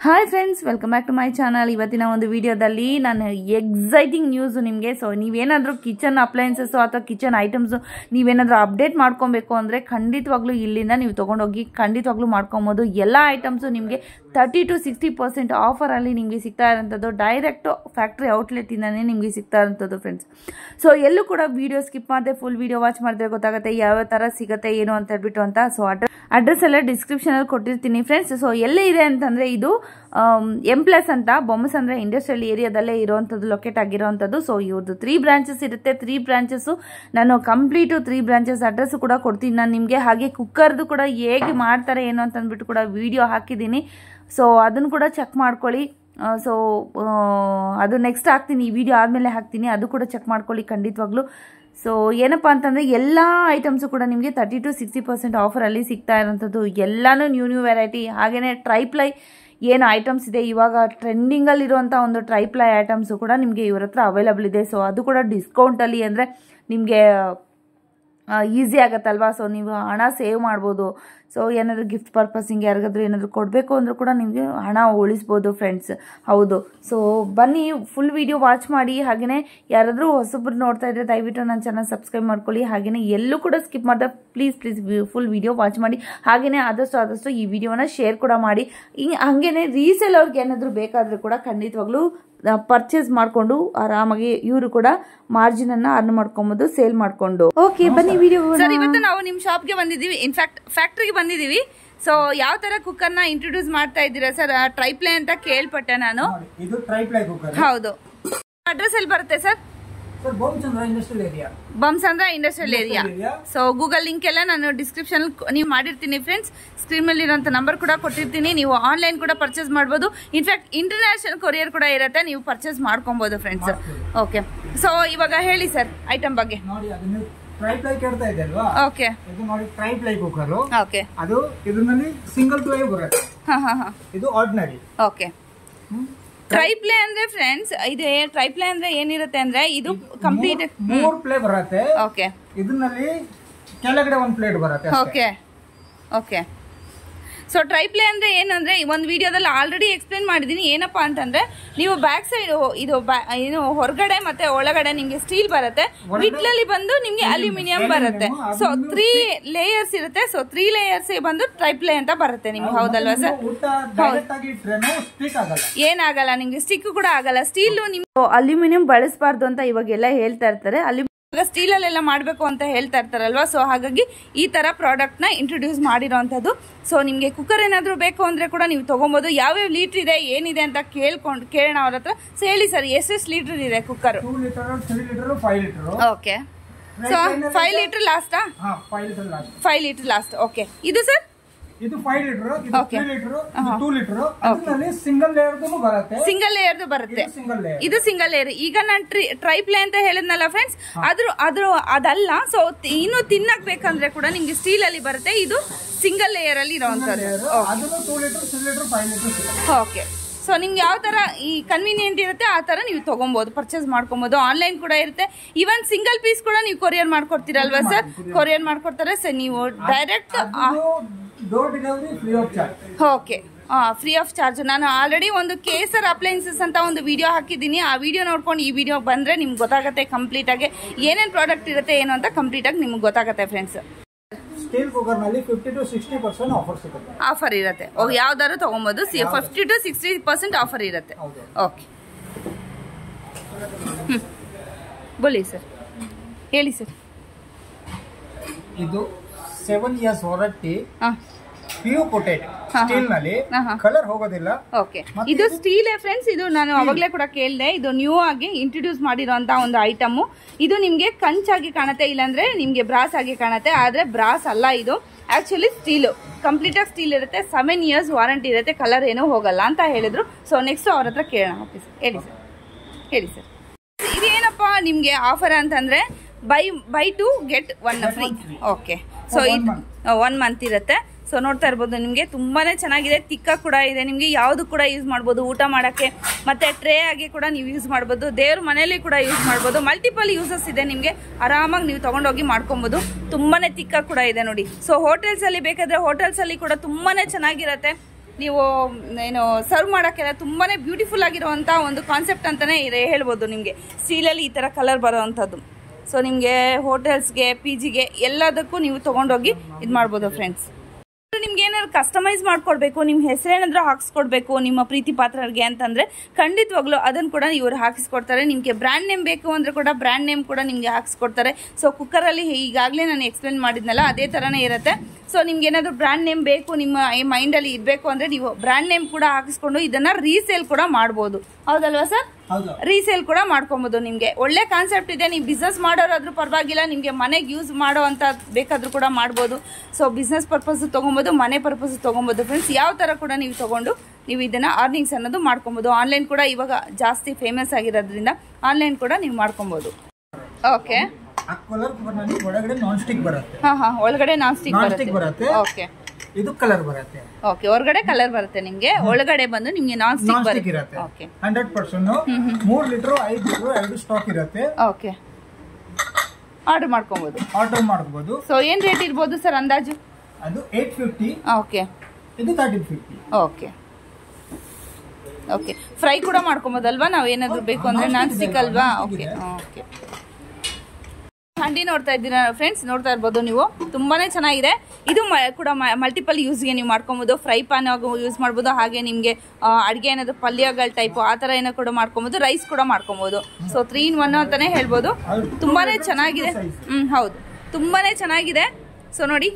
Hi friends welcome back to my channel ಇವತ್ತಿನ ಒಂದು ವಿಡಿಯೋದಲ್ಲಿ ನಾನು ಎಕ್ಸೈಟಿಂಗ್ ನ್ಯೂಸ್ ನಿಮಗೆ ಸೊ ನೀವೇನಾದರೂ ಕಿಚನ್ ಅಪ್ಲಯನ್ಸಸ್ಸು ಅಥವಾ ಕಿಚನ್ ಐಟಮ್ಸು ನೀವೇನಾದರೂ ಅಪ್ಡೇಟ್ ಮಾಡ್ಕೊಬೇಕು ಅಂದರೆ ಖಂಡಿತವಾಗ್ಲೂ ಇಲ್ಲಿಂದ ನೀವು ತೊಗೊಂಡೋಗಿ ಖಂಡಿತವಾಗ್ಲೂ ಮಾಡ್ಕೊಬೋದು ಎಲ್ಲ ಐಟಮ್ಸು ನಿಮಗೆ ತರ್ಟಿ ಟು ಸಿಕ್ಸ್ಟಿ ಪರ್ಸೆಂಟ್ ಆಫರಲ್ಲಿ ನಿಮಗೆ ಸಿಗ್ತಾ ಇರೋಂಥದ್ದು ಡೈರೆಕ್ಟು ಫ್ಯಾಕ್ಟ್ರಿ ಔಟ್ಲೆಟಿಂದನೇ ನಿಮಗೆ ಸಿಗ್ತಾ ಇರೋಂಥದ್ದು ಫ್ರೆಂಡ್ಸ್ ಸೊ ಎಲ್ಲೂ ಕೂಡ ವಿಡಿಯೋ ಸ್ಕಿಪ್ ಮಾಡದೆ ಫುಲ್ ವಿಡಿಯೋ ವಾಚ್ ಮಾಡಿದ್ರೆ ಗೊತ್ತಾಗುತ್ತೆ ಯಾವ್ಯಾವ ಥರ ಸಿಗುತ್ತೆ ಏನು ಅಂತ ಹೇಳ್ಬಿಟ್ಟು ಅಂತ ಸೊ ಅಡ್ರೆಸ್ ಅಡ್ರೆಸ್ ಎಲ್ಲ ಡಿಸ್ಕ್ರಿಪ್ಷನಲ್ಲಿ ಕೊಟ್ಟಿರ್ತೀನಿ ಫ್ರೆಂಡ್ಸ್ ಸೊ ಎಲ್ಲೇ ಇದೆ ಅಂತಂದರೆ ಇದು ಎಂ ಪ್ಲಸ್ ಅಂತ ಬೊಮ್ಮಸಂದ್ರ ಇಂಡಸ್ಟ್ರಿಯಲ್ ಏರಿಯಾದಲ್ಲೇ ಇರುವಂಥದ್ದು ಲೊಕೇಟ್ ಆಗಿರೋವಂಥದ್ದು ಸೊ ಇವ್ರದ್ದು ತ್ರೀ ಬ್ರಾಂಚಸ್ ಇರುತ್ತೆ ತ್ರೀ ಬ್ರಾಂಚಸ್ಸು ನಾನು ಕಂಪ್ಲೀಟು ತ್ರೀ ಬ್ರಾಂಚಸ್ ಅಡ್ರೆಸ್ಸು ಕೂಡ ಕೊಡ್ತೀನಿ ನಾನು ನಿಮಗೆ ಹಾಗೆ ಕುಕ್ಕರ್ದು ಕೂಡ ಹೇಗೆ ಮಾಡ್ತಾರೆ ಏನು ಅಂತ ಅಂದ್ಬಿಟ್ಟು ಕೂಡ ವಿಡಿಯೋ ಹಾಕಿದ್ದೀನಿ ಸೊ ಅದನ್ನು ಕೂಡ ಚೆಕ್ ಮಾಡ್ಕೊಳ್ಳಿ ಸೊ ಅದು ನೆಕ್ಸ್ಟ್ ಹಾಕ್ತೀನಿ ಈ ವಿಡಿಯೋ ಆದಮೇಲೆ ಹಾಕ್ತೀನಿ ಅದು ಕೂಡ ಚೆಕ್ ಮಾಡ್ಕೊಳ್ಳಿ ಖಂಡಿತವಾಗ್ಲೂ ಸೊ ಏನಪ್ಪ ಅಂತಂದರೆ ಎಲ್ಲ ಐಟಮ್ಸು ಕೂಡ ನಿಮಗೆ ತರ್ಟಿ ಟು ಸಿಕ್ಸ್ಟಿ ಪರ್ಸೆಂಟ್ ಆಫರಲ್ಲಿ ಸಿಗ್ತಾ ಇರೋಂಥದ್ದು ಎಲ್ಲನೂ ನ್ಯೂ ನ್ಯೂ ವೆರೈಟಿ ಹಾಗೆಯೇ ಟ್ರೈಪ್ಲೈ ಏನು ಐಟಮ್ಸ್ ಇದೆ ಇವಾಗ ಟ್ರೆಂಡಿಂಗಲ್ಲಿರುವಂಥ ಒಂದು ಟ್ರೈಪ್ಲೈ ಐಟಮ್ಸು ಕೂಡ ನಿಮಗೆ ಇವ್ರ ಹತ್ರ ಅವೈಲಬಲ್ ಇದೆ ಸೊ ಅದು ಕೂಡ ಡಿಸ್ಕೌಂಟಲ್ಲಿ ಅಂದರೆ ನಿಮಗೆ ಈಸಿ ಆಗುತ್ತಲ್ವಾ ಸೊ ನೀವು ಹಣ ಸೇವ್ ಮಾಡ್ಬೋದು ಸೊ ಏನಾದರೂ ಗಿಫ್ಟ್ ಪರ್ಪಸ್ಸಿಂಗ್ ಯಾರಿಗಾದ್ರೂ ಏನಾದರೂ ಕೊಡಬೇಕು ಅಂದರೂ ಕೂಡ ನಿಮಗೆ ಹಣ ಉಳಿಸ್ಬೋದು ಫ್ರೆಂಡ್ಸ್ ಹೌದು ಸೊ ಬನ್ನಿ ಫುಲ್ ವಿಡಿಯೋ ವಾಚ್ ಮಾಡಿ ಹಾಗೆಯೇ ಯಾರಾದರೂ ಹೊಸಬ್ರು ನೋಡ್ತಾ ಇದ್ದರೆ ದಯವಿಟ್ಟು ನನ್ನ ಚಾನಲ್ ಸಬ್ಸ್ಕ್ರೈಬ್ ಮಾಡ್ಕೊಳ್ಳಿ ಹಾಗೆಯೇ ಎಲ್ಲೂ ಕೂಡ ಸ್ಕಿಪ್ ಮಾಡಿದೆ please please full video watch ಮಾಡಿ ಹಾಗೆಯೇ ಆದಷ್ಟು ಆದಷ್ಟು ಈ ವಿಡಿಯೋನ ಶೇರ್ ಕೂಡ ಮಾಡಿ ಹಿಂಗೆ ಹಾಗೆಯೇ ರೀಸೇಲ್ ಅವ್ರಿಗೆ ಏನಾದರೂ ಬೇಕಾದರೂ ಕೂಡ ಖಂಡಿತವಾಗ್ಲೂ ಪರ್ಚೇಸ್ ಮಾಡಿಕೊಂಡು ಆರಾಮಾಗಿ ಇವರು ಕೂಡ ಮಾರ್ಜಿನ್ ಅನ್ನ ಅರ್ನ್ ಮಾಡ್ಕೊಬಹುದು ಸೇಲ್ ಮಾಡ್ಕೊಂಡು ಓಕೆ ಬನ್ನಿ ವಿಡಿಯೋ ಸರ್ ಇವತ್ತು ನಾವು ನಿಮ್ ಶಾಪ್ಗೆ ಬಂದಿದ್ದೀವಿ ಇನ್ಫ್ಯಾಕ್ಟ್ ಫ್ಯಾಕ್ಟ್ರಿಗೆ ಬಂದಿದ್ದೀವಿ ಸೊ ಯಾವ ತರ ಕುಕ್ಕರ್ ನ ಇಂಟ್ರೊಡ್ಯೂಸ್ ಮಾಡ್ತಾ ಇದ್ದೀರಾ ಸರ್ ಟ್ರೈಪ್ಲೇ ಅಂತ ಕೇಳ್ಪಟ್ಟೆ ನಾನು ನೋಡಿ, ಇದು ಟ್ರೈಪ್ಲೈ ಕುಕ್ಕರ್ ಹೌದು ಅಡ್ರೆಸ್ ಎಲ್ಲಿ ಬರುತ್ತೆ sir sir Bommasandra industrial area Bommasandra industrial area area. So Google link ಎಲ್ಲ ನಾನು ಡಿಸ್ಕ್ರಿಪ್ಷನ್ ನೀವು ಮಾಡಿರ್ತೀನಿ ಫ್ರೆಂಡ್ಸ್ ಸ್ಕ್ರೀನ್ ಮೇಲೆ ಇರೋಂಥ ನಂಬರ್ ಕೂಡ ಕೊಟ್ಟಿರ್ತೀನಿ ನೀವು ಆನ್ಲೈನ್ ಕೂಡ ಪರ್ಚೇಸ್ ಮಾಡ್ಬೋದು ಇನ್ಫ್ಯಾಕ್ಟ್ ಇಂಟರ್ನ್ಯಾಷನಲ್ ಕೊರಿಯರ್ ಕೂಡ ಇರುತ್ತೆ ನೀವು ಪರ್ಚೇಸ್ ಮಾಡ್ಕೊಬೋದು ಫ್ರೆಂಡ್ಸ್ ಓಕೆ ಸೊ ಇವಾಗ ಹೇಳಿ ಸರ್ ಐಟಮ್ ಬಗ್ಗೆ ನೋಡಿ ಅದು ನೀವು ಟ್ರೈಪ್ಲೈ ಕೇಳ್ತಾ ಇದೆ ಅಲ್ವಾ ಓಕೆ ಇದು ನೋಡಿ ಟ್ರೈಪ್ಲೈ ಕುಕ್ಕರ್ ಓಕೆ ಅದು ಇದರಲ್ಲಿ ಸಿಂಗಲ್ ಪ್ಲೈ ಬರುತ್ತೆ ಹಾಂ ಹಾಂ ಹಾಂ ಇದು ಆರ್ಡಿನರಿ ಓಕೆ ಟ್ರೈಪ್ಲೇ ಅಂದ್ರೆ ಫ್ರೆಂಡ್ಸ್ ಇದು ಟ್ರೈಪ್ಲೇ ಅಂದ್ರೆ ಏನಿರುತ್ತೆ ಅಂದ್ರೆ ಇದು ಕಂಪ್ಲೀಟ್ ಮೂರ್ ಪ್ಲೇ ಬರುತ್ತೆ ಓಕೆ ಇದರಲ್ಲಿ ಕೆಳಗಡೆ ಒಂದ್ ಪ್ಲೇಟ್ ಬರುತ್ತೆ ಅಷ್ಟೇ. ಓಕೆ ಓಕೆ ಸೊ ಟ್ರೈಪ್ಲೇ ಅಂದ್ರೆ ಏನಂದ್ರೆ ಒಂದು ವಿಡಿಯೋದಲ್ಲಿ ಆಲ್ರೆಡಿ ಎಕ್ಸ್ಪ್ಲೇನ್ ಮಾಡಿದ್ದೀನಿ ಏನಪ್ಪ ಅಂತಂದ್ರೆ ನೀವು ಬ್ಯಾಕ್ ಸೈಡ್ ಇದು ba- ಏನು ಹೊರಗಡೆ ಮತ್ತೆ ಒಳಗಡೆ ನಿಮಗೆ ಸ್ಟೀಲ್ ಬರುತ್ತೆ ಮಿಡ್ಲಲ್ಲಿ ಬಂದು ನಿಮ್ಗೆ ಅಲ್ಯೂಮಿನಿಯಂ ಬರುತ್ತೆ ಸೊ ತ್ರೀ ಲೇಯರ್ಸ್ ಇರುತ್ತೆ ಸೊ ತ್ರೀ ಲೇಯರ್ಸ್ ಬಂದು ಟ್ರೈಪ್ಲೇ ಅಂತ ಬರುತ್ತೆ ನಿಮ್ಗೆ ಹೌದಲ್ವಾ ಸರ್ ನೀವು ಊಟ ಡೈರೆಕ್ಟ್ ಆಗಿ ಇಟ್ರೇನು ಸ್ಟಿಕ್ ಆಗಲ್ಲ ಏನಾಗಲ್ಲ ನಿಮ್ಗೆ ಸ್ಟಿಕ್ ಕೂಡ ಆಗಲ್ಲ ಸ್ಟೀಲು ನಿಮ್ ಅಲ್ಯೂಮಿನಿಯಂ ಬಳಸಬಾರ್ದು ಅಂತ ಇವಾಗೆಲ್ಲ ಹೇಳ್ತಾ ಇರ್ತಾರೆ ಅಲ್ಯೂಮಿನಿಯಂ ಇವಾಗ ಸ್ಟೀಲಲ್ಲೆಲ್ಲ ಮಾಡಬೇಕು ಅಂತ ಹೇಳ್ತಾ ಇರ್ತಾರಲ್ವಾ ಸೊ ಹಾಗಾಗಿ ಈ ಥರ ಪ್ರಾಡಕ್ಟ್ನ ಇಂಟ್ರೊಡ್ಯೂಸ್ ಮಾಡಿರೋವಂಥದ್ದು ಸೊ ನಿಮಗೆ ಕುಕ್ಕರ್ ಏನಾದರೂ ಬೇಕು ಅಂದರೆ ಕೂಡ ನೀವು ತೊಗೊಬೋದು ಯಾವ್ಯಾವ ಲೀಟ್ರ್ ಇದೆ ಏನಿದೆ ಅಂತ ಕೇಳ್ಕೊಂಡು ಕೇಳೋಣ ಅವ್ರ ಹತ್ರ ಸೊ ಹೇಳಿ ಸರ್ ಎಷ್ಟೆಷ್ಟು ಲೀಟ್ರ್ ಇದೆ cooker two litre three litre five litre okay so five litre ಲಾಸ್ಟಾ ಹಾ five litre last five litre last okay ಇದು ಸರ್ ಇದು ಫೈವ್ ಲೀಟರ್ ಇದು Okay. ತ್ರೀ ಲೀಟರ್ ಇದು ಟೂ ಲೀಟರ್ ಅದರಲ್ಲಿ ಸಿಂಗಲ್ ಲೇಯರ್ದು ಬರುತ್ತೆ ಸಿಂಗಲ್ ಲೇಯರ್ದು ಬರುತ್ತೆ ಸಿಂಗಲ್ ಲೇಯರ್ ಇದು ಸಿಂಗಲ್ ಲೇಯರ್ ಈಗ ನಾನು ಟ್ರಿ ಟ್ರೈಪ್ಲೇ ಅಂತ ಹೇಳಿದ್ನಲ್ಲ ಫ್ರೆಂಡ್ಸ್ ಅದ್ರ ಅದ್ರ ಅದಲ್ಲ ಸೊ ಇನ್ನು ತಿನ್ನಕ್ ಬೇಕಂದ್ರೆ ಕೂಡ ನಿಮ್ಗೆ ಸ್ಟೀಲ್ ಅಲ್ಲಿ ಬರುತ್ತೆ ಇದು ಸಿಂಗಲ್ ಲೇಯರ್ ಅಲ್ಲಿ ಇರೋವಂಥದ್ದು ಅದನ್ನು two litre three litre five litre okay so ನಿಮ್ಗೆ ಯಾವ ತರ ಈ ಕನ್ವೀನಿಯಂಟ್ ಇರುತ್ತೆ ಆ ತರ ನೀವು ತಗೊಬೋದು ಪರ್ಚೇಸ್ ಮಾಡ್ಕೊಬೋದು ಆನ್ಲೈನ್ ಕೂಡ ಇರುತ್ತೆ ಈವನ್ ಸಿಂಗಲ್ ಪೀಸ್ ಕೂಡ ನೀವು ಕೊರಿಯರ್ ಮಾಡ್ಕೊಡ್ತೀರಲ್ವಾ ಸರ್ ಕೊರಿಯರ್ ಮಾಡ್ಕೊಡ್ತಾರೆ ಸರ್ ನೀವು direct door delivery free of charge okay free of charge ನಾನು ಆಲ್ರೆಡಿ ಒಂದು ಕೇಸರ್ ಅಪ್ಲೈನ್ಸಸ್ ಅಂತ ಒಂದು ವಿಡಿಯೋ ಹಾಕಿದ್ದೀನಿ ಆ ವಿಡಿಯೋ ನೋಡ್ಕೊಂಡು ಈ ವಿಡಿಯೋ ಬಂದರೆ ನಿಮ್ಗೆ ಗೊತ್ತಾಗುತ್ತೆ ಕಂಪ್ಲೀಟಾಗಿ ಏನೇನು ಪ್ರಾಡಕ್ಟ್ ಇರುತ್ತೆ ಏನು ಅಂತ ಕಂಪ್ಲೀಟಾಗಿ ನಿಮ್ಗೆ ಗೊತ್ತಾಗುತ್ತೆ ಫ್ರೆಂಡ್ಸ್ ಸ್ಟೀಲ್ ಕುಕ್ಕರ್ ನಲ್ಲಿ fifty to sixty percent offer ಸಿಗುತ್ತೆ ಆಫರ್ ಇರುತ್ತೆ ಓ ಯಾವ್ದಾದ್ರು ತೊಗೊಬೋದು ಸಿ fifty to sixty percent offer ಇರುತ್ತೆ ಹೌದು. ಓಕೆ ಹ್ಞೂ ಬೋಲಿ ಸರ್ ಹೇಳಿ ಸರ್ ಇದು ಸೆವೆನ್ ಇಯರ್ಸ್ ವಾರಂಟಿ ಹಾಂ ಪ್ಯೂರ್ ಕೋಟೆಡ್ ಹಾ. ಸ್ಟೀಲ್ ನಲ್ಲಿ ಹಾ, ಹಾ. ಕಲರ್ ಹೋಗೋದಿಲ್ಲ ಓಕೆ ಇದು ಸ್ಟೀಲ್ ಫ್ರೆಂಡ್ಸ್ ಇದು ನಾನು ಅವಾಗಲೇ ಕೂಡ ಕೇಳಿದೆ ಇದು ನ್ಯೂ ಆಗಿ ಇಂಟ್ರೊಡ್ಯೂಸ್ ಮಾಡಿರೋಂಥ ಒಂದು ಐಟಮು ಇದು ನಿಮಗೆ ಕಂಚಾಗಿ ಕಾಣುತ್ತೆ ಇಲ್ಲಾಂದ್ರೆ ನಿಮಗೆ ಬ್ರಾಸ್ ಆಗಿ ಕಾಣುತ್ತೆ ಆದರೆ ಬ್ರಾಸ್ ಅಲ್ಲ ಇದು ಆ್ಯಕ್ಚುಲಿ ಸ್ಟೀಲು ಕಂಪ್ಲೀಟಾಗಿ ಸ್ಟೀಲ್ ಇರುತ್ತೆ ಸೆವೆನ್ ಇಯರ್ಸ್ ವಾರಂಟಿ ಇರುತ್ತೆ ಕಲರ್ ಏನೂ ಹೋಗಲ್ಲ ಅಂತ ಹೇಳಿದ್ರು ಸೊ ನೆಕ್ಸ್ಟ್ ಅವ್ರ ಹತ್ರ ಕೇಳೋಣ ಓಕೆ ಸರ್ ಹೇಳಿ ಸರ್ ಹೇಳಿ ಸರ್ ಇದೇನಪ್ಪ ನಿಮಗೆ ಆಫರ್ ಅಂತಂದರೆ buy buy two get one free okay so For one ಇದು month. ಒನ್ ಮಂತ್ ಇರುತ್ತೆ ಸೊ ನೋಡ್ತಾ ಇರ್ಬೋದು ನಿಮಗೆ ತುಂಬಾನೇ ಚೆನ್ನಾಗಿದೆ ತಿಕ್ಕ ಕೂಡ ಇದೆ ನಿಮಗೆ ಯಾವುದು ಕೂಡ ಯೂಸ್ ಮಾಡ್ಬೋದು ಊಟ ಮಾಡೋಕ್ಕೆ ಮತ್ತೆ ಟ್ರೇ ಆಗಿ ಕೂಡ ನೀವು ಯೂಸ್ ಮಾಡ್ಬೋದು ದೇವ್ರ ಮನೆಯಲ್ಲಿ ಕೂಡ ಯೂಸ್ ಮಾಡ್ಬೋದು ಮಲ್ಟಿಪಲ್ ಯೂಸಸ್ ಇದೆ ನಿಮಗೆ ಆರಾಮಾಗಿ ನೀವು ತೊಗೊಂಡೋಗಿ ಮಾಡ್ಕೊಬೋದು ತುಂಬಾನೇ ತಿಕ್ಕ ಕೂಡ ಇದೆ ನೋಡಿ ಸೊ ಹೋಟೆಲ್ಸಲ್ಲಿ ಬೇಕಾದರೆ ಹೋಟೆಲ್ಸಲ್ಲಿ ಕೂಡ ತುಂಬಾನೇ ಚೆನ್ನಾಗಿರುತ್ತೆ ನೀವು ಏನು ಸರ್ವ್ ಮಾಡೋಕ್ಕೆಲ್ಲ ತುಂಬಾ ಬ್ಯೂಟಿಫುಲ್ ಆಗಿರುವಂಥ ಒಂದು ಕಾನ್ಸೆಪ್ಟ್ ಅಂತಲೇ ಇದೆ ಹೇಳ್ಬೋದು ನಿಮಗೆ ಸ್ಟೀಲಲ್ಲಿ ಈ ಥರ ಕಲರ್ ಬರೋವಂಥದ್ದು ಸೊ ನಿಮಗೆ ಹೋಟೆಲ್ಸ್ಗೆ ಪಿ ಜಿಗೆ ಎಲ್ಲದಕ್ಕೂ ನೀವು ತೊಗೊಂಡೋಗಿ ಇದು ಮಾಡ್ಬೋದು ಫ್ರೆಂಡ್ಸ್ ನಿಮ್ಗೆ ಏನಾದ್ರು ಕಸ್ಟಮೈಸ್ ಮಾಡ್ಕೊಡ್ಬೇಕು ನಿಮ್ಮ ಹೆಸರೇನಾದ್ರೂ ಹಾಕ್ಸ್ಕೊಡ್ಬೇಕು ನಿಮ್ಮ ಪ್ರೀತಿ ಪಾತ್ರರಿಗೆ ಅಂತಂದ್ರೆ ಖಂಡಿತವಾಗ್ಲೂ ಅದನ್ನು ಕೂಡ ಇವರು ಹಾಕಿಸ್ಕೊಡ್ತಾರೆ ನಿಮಗೆ ಬ್ರ್ಯಾಂಡ್ ನೇಮ್ ಬೇಕು ಅಂದ್ರೆ ಕೂಡ ಬ್ರ್ಯಾಂಡ್ ನೇಮ್ ಕೂಡ ನಿಮಗೆ ಹಾಕಿಸ್ಕೊಡ್ತಾರೆ ಸೊ ಕುಕ್ಕರಲ್ಲಿ ಈಗಾಗಲೇ ನಾನು ಎಕ್ಸ್ಪ್ಲೇನ್ ಮಾಡಿದ್ನಲ್ಲ ಅದೇ ಥರನೇ ಇರುತ್ತೆ ಸೊ ನಿಮ್ಗೆ ಏನಾದರೂ ಬ್ರ್ಯಾಂಡ್ ನೇಮ್ ಬೇಕು ನಿಮ್ಮ ಈ ಮೈಂಡಲ್ಲಿ ಇರಬೇಕು ಅಂದರೆ ನೀವು ಬ್ರ್ಯಾಂಡ್ ನೇಮ್ ಕೂಡ ಹಾಕಿಸ್ಕೊಂಡು ಇದನ್ನು ರೀಸೇಲ್ ಕೂಡ ಮಾಡ್ಬೋದು ಹೌದಲ್ವಾ ಸರ್ ಹೌದು ರೀಸೇಲ್ ಕೂಡ ಮಾಡ್ಕೊಬೋದು ನಿಮಗೆ ಒಳ್ಳೆ ಕಾನ್ಸೆಪ್ಟ್ ಇದೆ ನೀವು ಬಿಸ್ನೆಸ್ ಮಾಡೋರಾದ್ರೂ ಪರವಾಗಿಲ್ಲ ನಿಮಗೆ ಮನೆಗೆ ಯೂಸ್ ಮಾಡೋ ಅಂತ ಬೇಕಾದರೂ ಕೂಡ ಮಾಡ್ಬೋದು ಸೊ ಬಿಸ್ನೆಸ್ ಪರ್ಪಸ್ ತೊಗೊಬೋದು ಮನೆ ಪರ್ಪಸ್ ತೊಗೊಬೋದು ಫ್ರೆಂಡ್ಸ್ ಯಾವ ಥರ ಕೂಡ ನೀವು ತೊಗೊಂಡು ನೀವು ಇದನ್ನು ಅರ್ನಿಂಗ್ಸ್ ಅನ್ನೋದು ಮಾಡ್ಕೊಬೋದು ಆನ್ಲೈನ್ ಕೂಡ ಇವಾಗ ಜಾಸ್ತಿ ಫೇಮಸ್ ಆಗಿರೋದ್ರಿಂದ ಆನ್ಲೈನ್ ಕೂಡ ನೀವು ಮಾಡ್ಕೊಬೋದು ಓಕೆ ಆ ಕಲರ್ ನಲ್ಲಿ ಒಳಗಡೆ ನಾನ್ ಸ್ಟಿಕ್ ಬರುತ್ತೆ ಹಾಂ ಹಾಂ ಒಳಗಡೆ ನಾನ್ ಸ್ಟಿಕ್ ನಾನ್ ಬರುತ್ತೆ ಸ್ಟಿಕ್ ಬರುತ್ತೆ ಓಕೆ ಇದು ಕಲರ್ ಬರುತ್ತೆ ಓಕೆ ಹೊರಗಡೆ ಕಲರ್ ಬರುತ್ತೆ ನಿಮಗೆ ಒಳಗಡೆ ಬಂದು ನಿಮಗೆ ನಾನ್ ಸ್ಟಿಕ್ ನಾನ್ ಸ್ಟಿಕ್ ಬರುತ್ತೆ ಇರುತ್ತೆ ಓಕೆ ಹಂಡ್ರೆಡ್ ಪರ್ಸೆಂಟ್ ಮೂರ್ ಲೀಟರ್ ಐದು ಲೀಟರ್ ಎರಡು ಸ್ಟಾಕ್ ಇರುತ್ತೆ ಓಕೆ ಆರ್ಡರ್ ಮಾಡ್ಕೊಬೋದು ಆರ್ಡರ್ ಮಾಡಬಹುದು ಸೊ ಏನು ರೇಟ್ ಇರ್ಬೋದು ಸರ್ ಅಂದಾಜು ಅದು ಏಟ್ ಫಿಫ್ಟಿ ಓಕೆ ಇದು thirteen fifty okay okay fry ಕೂಡ ಮಾಡ್ಕೊಬೋದಲ್ವಾ ನಾವು ಏನಾದರೂ ಬೇಕು ಅಂದರೆ ನಾನ್ ಸ್ಟಿಕ್ ಅಲ್ವಾ ಓಕೆ ಓಕೆ ಹಂಡಿ ನೋಡ್ತಾ ಇದ್ದೀರಾ ಫ್ರೆಂಡ್ಸ್ ನೋಡ್ತಾ ಇರ್ಬೋದು ನೀವು ತುಂಬಾನೇ ಚೆನ್ನಾಗಿದೆ ಇದು ಮ- ಕೂಡ ಮಲ್ಟಿಪಲ್ ಯೂಸ್ಗೆ ನೀವು ಮಾಡ್ಕೊಬೋದು ಫ್ರೈ ಪಾನ್ ಯೂಸ್ ಮಾಡ್ಬೋದು ಹಾಗೆ ನಿಮಗೆ ಅಡುಗೆ ಏನಾದರೂ ಪಲ್ಯಗಳ ಟೈಪು ಆ ಥರ ಏನೋ ಕೂಡ ಮಾಡ್ಕೊಬೋದು ರೈಸ್ ಕೂಡ ಮಾಡ್ಕೊಬೋದು ಸೊ ತ್ರೀ ಇನ್ ಒನ್ ಅಂತಾನೆ ಹೇಳ್ಬೋದು ತುಂಬಾನೇ ಚೆನ್ನಾಗಿದೆ ಹ್ಮ್ ಹೌದು ತುಂಬಾನೇ ಚೆನ್ನಾಗಿದೆ ಸೊ ನೋಡಿ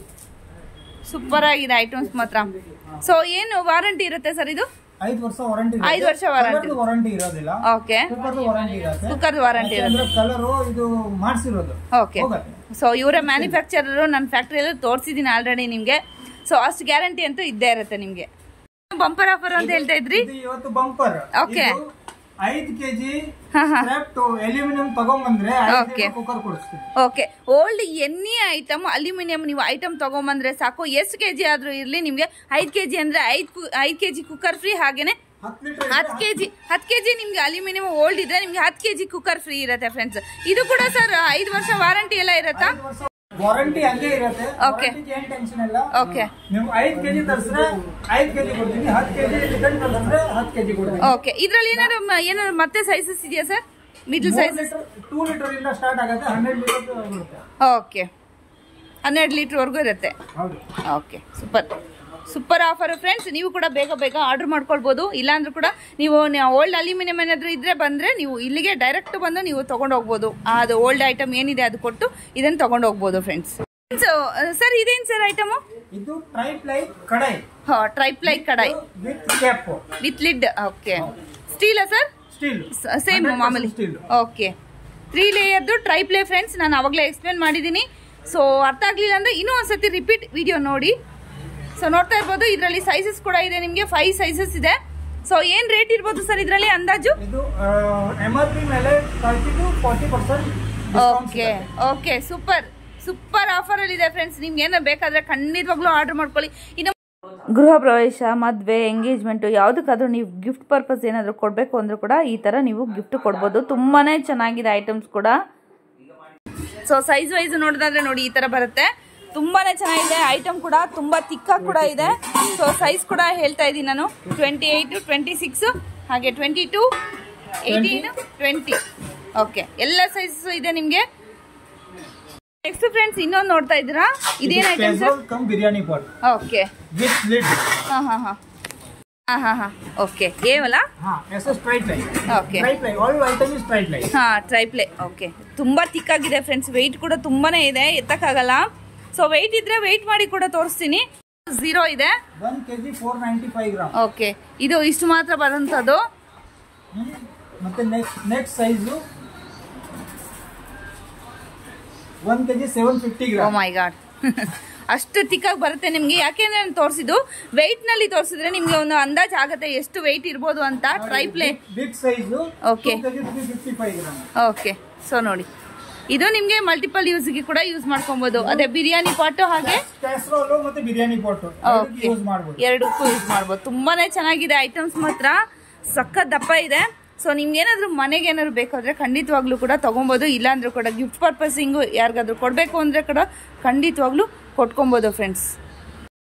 ಸೂಪರ್ ಆಗಿದೆ ಐಟಮ್ಸ್ ಮಾತ್ರ ಸೊ ಏನು ವಾರಂಟಿ ಇರುತ್ತೆ ಸರ್ ಇದು ಐದು ವರ್ಷ ವಾರಂಟಿ ಐದು ವರ್ಷ warranty. ವಾರಂಟಿ ಇರೋದಿಲ್ಲ ಓಕೆ ಕುಕ್ಕರ್ದು ವಾರಂಟಿ ಇರುತ್ತೆ ಕುಕ್ಕರ್ ವಾರಂಟಿ ಇರುತ್ತೆ ಕಲರು ಇದು ಮಾಡಿಸಿರೋದು ಓಕೆ ಹೋಗತ್ತೆ ಸೊ ಇವರ ಮ್ಯಾನುಫ್ಯಾಕ್ಚರರು ನನ್ನ ಫ್ಯಾಕ್ಟ್ರಿಯಲ್ಲೂ ತೋರಿಸಿದ್ದೀನಿ ಆಲ್ರೆಡಿ ನಿಮಗೆ ಸೊ ಅಷ್ಟು ಗ್ಯಾರಂಟಿ ಅಂತೂ ಇದ್ದೇ ಇರುತ್ತೆ ನಿಮಗೆ ಬಂಪರ್ ಆಫರ್ ಅಂತ ಹೇಳ್ತಾ ಇದ್ರಿ ಇದು ಇವತ್ತು ಬಂಪರ್ Okay. ಐದು ಕೆಜಿ ಹಾ, ಹಾ. ಅಲ್ಯೂಮಿನಿಯಂ ತಗೊಂಬಂದ್ರೆ Okay. ಕುಕ್ಕರ್ ಕೊಡಿಸ್ತೀವಿ okay old any item aluminium ನೀವು ಐಟಮ್ ತಗೊಂಬಂದ್ರೆ ಸಾಕು ಎಷ್ಟು ಕೆ ಜಿ ಆದರೂ ಇರಲಿ ನಿಮಗೆ ಐದು ಕೆ ಜಿ ಅಂದರೆ ಐದು ಐದು ಕೆ ಜಿ ಕುಕ್ಕರ್ ಫ್ರೀ ಹಾಗೇನೆ ಹತ್ತು ಲೀಟರ್ ಹತ್ತು ಕೆ ಜಿ ಹತ್ತು ಕೆ ಜಿ ನಿಮಗೆ ಅಲ್ಯೂಮಿನಿಯಂ ಓಲ್ಡ್ ಇದ್ರೆ ನಿಮಗೆ ಹತ್ತು ಕೆ ಜಿ ಕುಕ್ಕರ್ ಫ್ರೀ ಇರುತ್ತೆ ಫ್ರೆಂಡ್ಸ್ ಇದು ಕೂಡ ಸರ್ ಐದು ವರ್ಷ ವಾರಂಟಿ ಎಲ್ಲ ಇರುತ್ತಾ ವಾರಂಟಿ ಹಂಗೆ ಇರುತ್ತೆ Okay. ವಾರಂಟಿಗೆ ಏನ್ ಟೆನ್ಷನ್ ಇಲ್ಲ ಓಕೆ ನೀವು ಐದು ಕೆಜಿ ತರಿಸಿದ್ರೆ ಐದು ಕೆಜಿ ಕೊಡ್ತೀನಿ ಹತ್ತು ಕೆಜಿ ರಿಟರ್ನ್ ತರಿಸಿದ್ರೆ ಹತ್ತು ಕೆಜಿ ಕೊಡ್ತೀನಿ ಓಕೆ ಇದರಲ್ಲಿ ಏನಾದ್ರು ಮ- ಏನಾದ್ರು ಮತ್ತೆ ಸೈಜಸ್ ಇದೆಯಾ sir middle sizes two litre ಇಂದ ಸ್ಟಾರ್ಟ್ ಆಗುತ್ತೆ ಹಂಡ್ರೆಡ್ ಲೀಟರ್ ಬರುತ್ತೆ ಓಕೆ ಹನ್ನೆರಡು ಲೀಟ್ರ್ವರೆಗೂ ಇರುತ್ತೆ ಹೌದು okay super super offer friends ನೀವು ಕೂಡ ಬೇಗ ಬೇಗ ಆರ್ಡರ್ ಮಾಡ್ಕೊಳ್ಬೋದು ಇಲ್ಲಾಂದ್ರೂ ಕೂಡ ನೀವು ಓಲ್ಡ್ ಅಲ್ಯೂಮಿನಿಯಂ ಏನಾದರೂ ಇದ್ರೆ ಬಂದರೆ ನೀವು ಇಲ್ಲಿಗೆ ಡೈರೆಕ್ಟ್ ಬಂದು ನೀವು ತೊಗೊಂಡು ಹೋಗ್ಬೋದು ಅದು ಓಲ್ಡ್ ಐಟಮ್ ಏನಿದೆ ಅದು ಕೊಟ್ಟು ಇದನ್ನು ತೊಗೊಂಡು ಹೋಗ್ಬೋದು ಫ್ರೆಂಡ್ಸ್ ಸರ್ ಇದೇನು ಸರ್ ಐಟಮು ಇದು ಟ್ರೈಪ್ ಲೈಟ್ ಕಡಾಯಿ ಹಾಂ triply kadai with cap with lid okay ಸ್ಟೀಲಾ ಸರ್ ಸ್ಟೀಲ್ ಸೇಮ್ ಮಾಮೂಲಿ ಸ್ಟೀಲ್ ಓಕೆ ತ್ರೀ ಲೇಯರ್ದು ಟ್ರೈ ಪ್ಲೇ ಫ್ರೆಂಡ್ಸ್ ನಾನು ಅವಾಗಲೇ ಎಕ್ಸ್ಪ್ಲೇನ್ ಮಾಡಿದ್ದೀನಿ ಸೊ ಅರ್ಥ ಆಗಲಿಲ್ಲ ಅಂದರೆ ಇನ್ನೂ ಒಂದ್ಸತಿ ರಿಪೀಟ್ ವಿಡಿಯೋ ನೋಡಿ ಸೊ ನೋಡ್ತಾ ಇರ್ಬೋದು ಇದರಲ್ಲಿ ಸೈಜಸ್ ಕೂಡ ಇದೆ ನಿಮಗೆ ಫೈವ್ ಸೈಜಸ್ ಇದೆ ಸೊ ಏನು ರೇಟ್ ಇರ್ಬೋದು ಸರ್ ಇದರಲ್ಲಿ ಅಂದಾಜು ಇದು ಎಮ್ ಆರ್ ಪಿ ಮೇಲೆ thirty to forty percent okay okay super super ಆಫರಲ್ಲಿ ಇದೆ ಫ್ರೆಂಡ್ಸ್ ನಿಮ್ಗೆ ಏನೋ ಬೇಕಾದರೆ ಖಂಡಿತವಾಗ್ಲೂ ಆರ್ಡರ್ ಮಾಡ್ಕೊಳ್ಳಿ ಇನ್ನು ಗೃಹ ಪ್ರವೇಶ ಮದುವೆ ಎಂಗೇಜ್ಮೆಂಟು ಯಾವುದಕ್ಕಾದ್ರೂ ನೀವು ಗಿಫ್ಟ್ ಪರ್ಪಸ್ ಏನಾದರೂ ಕೊಡಬೇಕು ಅಂದರೂ ಕೂಡ ಈ ಥರ ನೀವು ಗಿಫ್ಟ್ ಕೊಡ್ಬೋದು ತುಂಬಾ ಚೆನ್ನಾಗಿದೆ ಐಟಮ್ಸ್ ಕೂಡ ಸೊ ಸೈಜ್ ವೈಸ್ ನೋಡೋದಾದ್ರೆ ನೋಡಿ ಈ ಥರ ಬರುತ್ತೆ ತುಂಬಾನೇ ಚೆನ್ನಾಗಿದೆ ಐಟಮ್ ಕೂಡ ತುಂಬ ತಿಕ್ಕಾಗಿ ಕೂಡ ಇದೆ ಸೊ ಸೈಜ್ ಕೂಡ ಹೇಳ್ತಾ ಇದ್ದೀನಿ ನಾನು ಟ್ವೆಂಟಿ ಏಯ್ಟು ಟ್ವೆಂಟಿ ಸಿಕ್ಸ್ ಹಾಗೆ twenty two eighteen twenty okay ಎಲ್ಲ ಸೈಜಸ್ ಇದೆ ನಿಮಗೆ ನೆಕ್ಸ್ಟ್ ಫ್ರೆಂಡ್ಸ್ ಇನ್ನೊಂದು ನೋಡ್ತಾ ಇದ್ದೀರಾ ಇದೇನು ಐಟಮ್ ಸರ್ ಕಮ್ biryani pot okay with lid ಹಾಂ ಹಾಂ ಹಾಂ ಹಾಂ ಹಾಂ ಹಾಂ ಓಕೆ ಏವಲ್ಲ ಹಾ yes yes straight line okay straight line all item is straight line ಹಾಂ ಟ್ರೈಪ್ಲೆ ಓಕೆ ತುಂಬ ತಿಕ್ಕಾಗಿದೆ ಫ್ರೆಂಡ್ಸ್ ವೆಯ್ಟ್ ಕೂಡ ತುಂಬಾನೇ ಇದೆ ಎತ್ತಕ್ಕಾಗಲ್ಲ ಸೊ ವೆಯ್ಟ್ ಇದ್ರೆ ವೆಯ್ಟ್ ಮಾಡಿ ಕೂಡ ತೋರಿಸ್ತೀನಿ ಝೀರೋ ಇದೆ one KG four ninety five gram okay ಇದು ಇಷ್ಟು ಮಾತ್ರ ಬರೋಂಥದ್ದು ಮತ್ತೆ next next size one KG seven fifty ಓ ಗ್ರಾಮ್ ಮೈ ಗಾಡ್ ಅಷ್ಟು ತಿಕ್ಕಾಗಿ ಬರುತ್ತೆ ನಿಮಗೆ ಯಾಕೆಂದ್ರೆ ನಾನು ತೋರಿಸಿದ್ದು ವೆಯ್ಟ್ನಲ್ಲಿ ತೋರಿಸಿದ್ರೆ ನಿಮಗೆ ಒಂದು ಅಂದಾಜು ಆಗುತ್ತೆ ಎಷ್ಟು ವೆಯ್ಟ್ ಇರ್ಬೋದು ಅಂತ triply big size Okay. KG three fifty five gram okay so ನೋಡಿ ಇದು ನಿಮಗೆ ಮಲ್ಟಿಪಲ್ ಯೂಸ್ಗೆ ಕೂಡ ಯೂಸ್ ಮಾಡ್ಕೊಬೋದು ಅದೇ ಬಿರಿಯಾನಿ ಪಾಟು ಹಾಗೆ ಕ್ಯಾಸ್ರೋಲು ಮತ್ತೆ ಬಿರಿಯಾನಿ ಪಾಟು ಓಕೆ ಯೂಸ್ ಮಾಡ್ಬೋದು ಎರಡಕ್ಕೂ ಯೂಸ್ ಮಾಡ್ಬೋದು ತುಂಬಾನೇ ಚೆನ್ನಾಗಿದೆ ಐಟಮ್ಸ್ ಮಾತ್ರ ಸಖತ್ ದಪ್ಪ ಇದೆ ಸೊ ನಿಮ್ಗೆ ಏನಾದರೂ ಮನೆಗೆ ಏನಾದ್ರು ಬೇಕಾದ್ರೆ ಖಂಡಿತವಾಗ್ಲೂ ಕೂಡ ತೊಗೊಬೋದು ಇಲ್ಲಾಂದ್ರೂ ಕೂಡ ಗಿಫ್ಟ್ ಪರ್ಪಸಿಂಗು ಯಾರಿಗಾದ್ರೂ ಕೊಡಬೇಕು ಅಂದರೆ ಕೂಡ ಖಂಡಿತವಾಗ್ಲೂ ಕೊಟ್ಕೊಬೋದು ಫ್ರೆಂಡ್ಸ್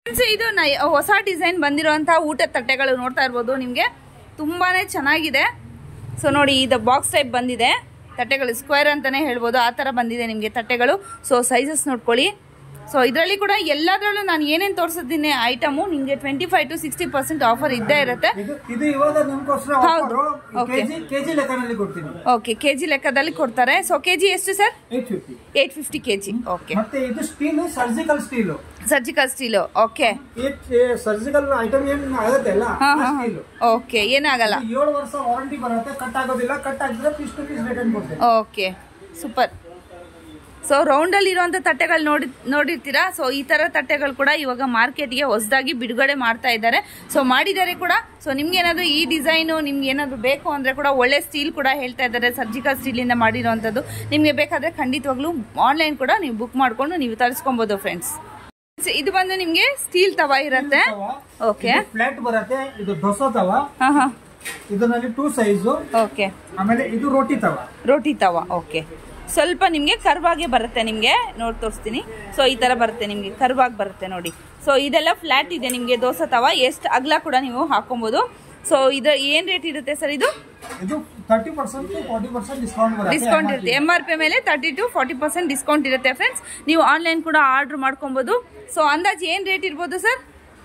Friends, ಇದು ನ- ಹೊಸ ಡಿಸೈನ್ ಬಂದಿರುವಂತಹ ಊಟದ ತಟ್ಟೆಗಳು ನೋಡ್ತಾ ಇರ್ಬೋದು ನಿಮಗೆ ತುಂಬಾನೇ ಚೆನ್ನಾಗಿದೆ ಸೊ ನೋಡಿ ಇದು ಬಾಕ್ಸ್ ಟೈಪ್ ಬಂದಿದೆ ತಟ್ಟೆಗಳು ಸ್ಕ್ವೇರ್ ಅಂತಾನೆ ಹೇಳ್ಬೋದು ಆ ಥರ ಬಂದಿದೆ ನಿಮಗೆ ತಟ್ಟೆಗಳು ಸೊ ಸೈಜಸ್ ನೋಡ್ಕೊಳ್ಳಿ ಸೊ ಇದರಲ್ಲಿ ಕೂಡ ಎಲ್ಲದರಲ್ಲೂ ನಾನು ಏನೇನು ತೋರಿಸಿದ್ದೀನಿ ಐಟಮು ನಿಮಗೆ twenty five to sixty percent offer ಇದ್ದೇ ಇರುತ್ತೆ ಇದು ಇದು ಇವಾಗ ನಮ್ಗೋಸ್ಕರ ಹೌದು. Offer Okay. ಕೆಜಿ ಕೆಜಿ ಲೆಕ್ಕನಲ್ಲಿ ಕೊಡ್ತೀನಿ ಓಕೆ ಕೆ ಜಿ ಲೆಕ್ಕದಲ್ಲಿ ಕೊಡ್ತಾರೆ ಸೊ ಕೆ ಜಿ ಎಷ್ಟು sir eight fifty eight fifty K G okay ಮತ್ತೆ ಇದು steel surgical steel surgical steel okay surgical item ಏನ್ ಆಗುತ್ತೆ ಅಲ್ಲ ಹಾಂ ಹಾಂ ಸ್ಟೀಲ್ ಓಕೆ ಏನಾಗಲ್ಲ ಏಳು ವರ್ಷ ವಾರಂಟಿ ಬರುತ್ತೆ ಕಟ್ ಆಗೋದಿಲ್ಲ ಕಟ್ ಆಗಿದ್ರೆ ಪೀಸ್ ಟು ಪೀಸ್ ರಿಟರ್ನ್ ಕೊಡ್ತೀನಿ ಓಕೆ ಸೂಪರ್ ಸೊ ರೌಂಡಲ್ಲಿ ಇರುವಂಥ ತಟ್ಟೆಗಳು ನೋಡಿ ನೋಡಿರ್ತೀರಾ ಸೊ ಈ ಥರ ತಟ್ಟೆಗಳು ಕೂಡ ಇವಾಗ ಮಾರ್ಕೆಟ್ಗೆ ಹೊಸದಾಗಿ ಬಿಡುಗಡೆ ಮಾಡ್ತಾ ಇದ್ದಾರೆ ಸೊ ಮಾಡಿದ್ದಾರೆ ಕೂಡ ಸೊ ನಿಮ್ಗೆ ಏನಾದರೂ ಈ ಡಿಸೈನು ನಿಮ್ಗೆ ಏನಾದರೂ ಬೇಕು ಅಂದರೆ ಕೂಡ ಒಳ್ಳೆ ಸ್ಟೀಲ್ ಕೂಡ ಹೇಳ್ತಾ ಇದ್ದಾರೆ ಸರ್ಜಿಕಲ್ ಸ್ಟೀಲಿಂದ ಮಾಡಿರೋವಂಥದ್ದು ನಿಮಗೆ ಬೇಕಾದರೆ ಖಂಡಿತವಾಗ್ಲೂ ಆನ್ಲೈನ್ ಕೂಡ ನೀವು ಬುಕ್ ಮಾಡಿಕೊಂಡು ನೀವು ತರಿಸ್ಕೊಬೋದು ಫ್ರೆಂಡ್ಸ್ ಇದು ಬಂದು ನಿಮಗೆ ಸ್ಟೀಲ್ ತವ ಇರುತ್ತೆ ಓಕೆ ಫ್ಲಾಟ್ ಬರುತ್ತೆ ಇದು ದೋಸಾ ತವ ಹಾಂ ಹಾಂ ಇದರಲ್ಲಿ ಟೂ ಸೈಜು ಓಕೆ ಆಮೇಲೆ ಇದು ರೋಟಿ ತವ ರೋಟಿ ತವ ಓಕೆ ಸ್ವಲ್ಪ ನಿಮಗೆ ಕರ್ವಾಗೆ ಬರುತ್ತೆ ನಿಮಗೆ ನೋಡಿ ತೋರಿಸ್ತೀನಿ ಸೊ ಈ ಥರ ಬರುತ್ತೆ ನಿಮಗೆ ಕರ್ವಾಗಿ ಬರುತ್ತೆ ನೋಡಿ ಸೊ ಇದೆಲ್ಲ ಫ್ಲ್ಯಾಟ್ ಇದೆ ನಿಮಗೆ ದೋಸೆ ತವ ಎಷ್ಟು ಅಗಲ ಕೂಡ ನೀವು ಹಾಕೊಬೋದು ಸೊ ಇದು ಏನು ರೇಟ್ ಇರುತ್ತೆ ಸರ್ ಇದು ಇದು thirty percent forty percent discount ಬರುತ್ತೆ ಡಿಸ್ಕೌಂಟ್ ಇರುತ್ತೆ ಎಮ್ ಆರ್ ಪಿ ಮೇಲೆ thirty to forty percent discount ಇರುತ್ತೆ ಫ್ರೆಂಡ್ಸ್ ನೀವು ಆನ್ಲೈನ್ ಕೂಡ ಆರ್ಡರ್ ಮಾಡ್ಕೊಬೋದು ಸೊ ಅಂದಾಜು ಏನು ರೇಟ್ ಇರ್ಬೋದು ಸರ್